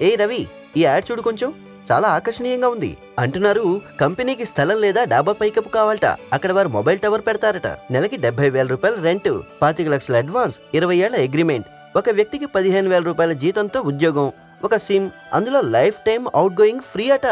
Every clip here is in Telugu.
ఏ రవి ఈ యాడ్ చూడు కొంచెం చాలా ఆకర్షణీయంగా ఉంది అంటున్నారు కంపెనీకి స్థలం లేదా డాబా పైకప్పు కావాలట అక్కడ వారు మొబైల్ టవర్ పెడతారట నెలకి డెబ్బై వేల రూపాయల రెంట్ పాతిక లక్షల అడ్వాన్స్ ఇరవై ఏళ్ల అగ్రిమెంట్ ఒక వ్యక్తికి పదిహేను వేల రూపాయల జీతంతో ఉద్యోగం ఒక సిమ్ అందులో lifetime outgoing free అట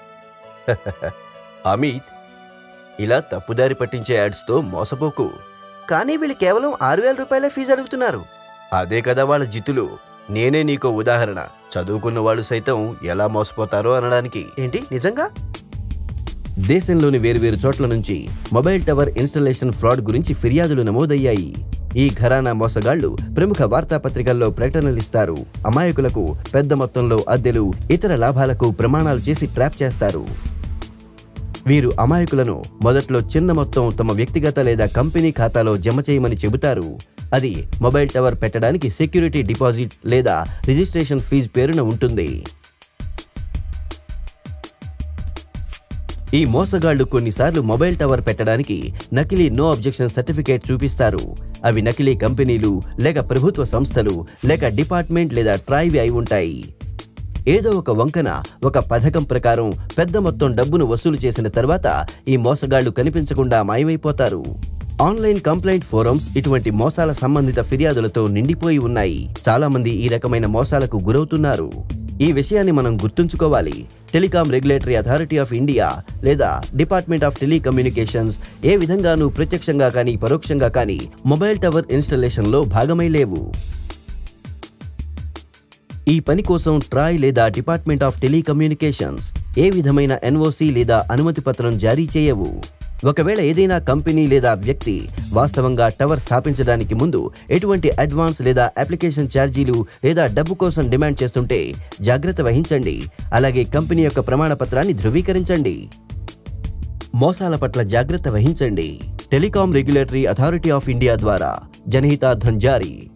అమిత్ ఇలా తప్పుదారి పట్టించే యాడ్స్తో మోసపోకు కానీ వీళ్ళు కేవలం ఆరు వేల రూపాయల ఫీజు అడుగుతున్నారు అదే కదా వాళ్ళ జిత్తులు నేనే నీకో ఉదాహరణ చదువుకున్న వాళ్ళు సైతం ఎలా మోసపోతారో అనడానికి ఏంటి నిజంగా దేశంలోని వేరువేరు చోట్ల నుంచి మొబైల్ టవర్ ఇన్స్టలేషన్ ఫ్రాడ్ గురించి ఫిర్యాదులు నమోదయ్యాయి ఈ ఘరానా మోసగాళ్లు ప్రముఖ వార్తాపత్రికల్లో ప్రకటనలిస్తారు అమాయకులకు పెద్ద మొత్తంలో అద్దెలు ఇతర లాభాలకు ప్రమాణాలు చేసి ట్రాప్ చేస్తారు వీరు అమాయకులను మొదట్లో చిన్న మొత్తం తమ వ్యక్తిగత లేదా కంపెనీ ఖాతాలో జమ చేయమని చెబుతారు అది మొబైల్ టవర్ పెట్టడానికి సెక్యూరిటీ డిపాజిట్ లేదా రిజిస్ట్రేషన్ ఫీజు పేరున ఉంటుంది ఈ మోసగాళ్లు కొన్నిసార్లు మొబైల్ టవర్ పెట్టడానికి నకిలీ నో అబ్జెక్షన్ సర్టిఫికేట్ చూపిస్తారు అవి నకిలీ కంపెనీలు లేక ప్రభుత్వ సంస్థలు లేక డిపార్ట్మెంట్ లేదా ట్రైవి అయి ఉంటాయి ఏదో ఒక వంకన ఒక పథకం ప్రకారం పెద్ద మొత్తం డబ్బును వసూలు చేసిన తర్వాత ఈ మోసగాళ్లు కనిపించకుండా మాయమైపోతారు ఆన్లైన్ కంప్లైంట్ ఫోరమ్స్ ఇటువంటి మోసాల సంబంధిత ఫిర్యాదులతో నిండిపోయి ఉన్నాయి చాలా మంది ఈ రకమైన మోసాలకు గురవుతున్నారు ఈ విషయాన్ని మనం గుర్తుంచుకోవాలి telecom regulatory authority of India లేదా డిపార్ట్మెంట్ ఆఫ్ టెలికమ్యూనికేషన్స్ ఏ విధంగానూ ప్రత్యక్షంగా కానీ పరోక్షంగా కానీ మొబైల్ టవర్ ఇన్స్టలేషన్లో భాగమై లేవు ఈ పని కోసం ట్రాయ్ లేదా డిపార్ట్మెంట్ ఆఫ్ టెలికమ్యూనికేషన్స్ ఏ విధమైన ఎన్ఓసి లేదా అనుమతి పత్రం జారీ చేయవు ఒకవేళ ఏదైనా కంపెనీ లేదా వ్యక్తి వాస్తవంగా టవర్ స్థాపించడానికి ముందు ఎటువంటి అడ్వాన్స్ లేదా అప్లికేషన్ ఛార్జీలు లేదా డబ్బు కోసం డిమాండ్ చేస్తుంటే జాగ్రత్త వహించండి అలాగే కంపెనీ యొక్క ప్రమాణ పత్రాన్ని ధృవీకరించండి మోసాల పట్ల జాగ్రత్త వహించండి telecom regulatory authority of India ద్వారా జనహితార్థం జారీ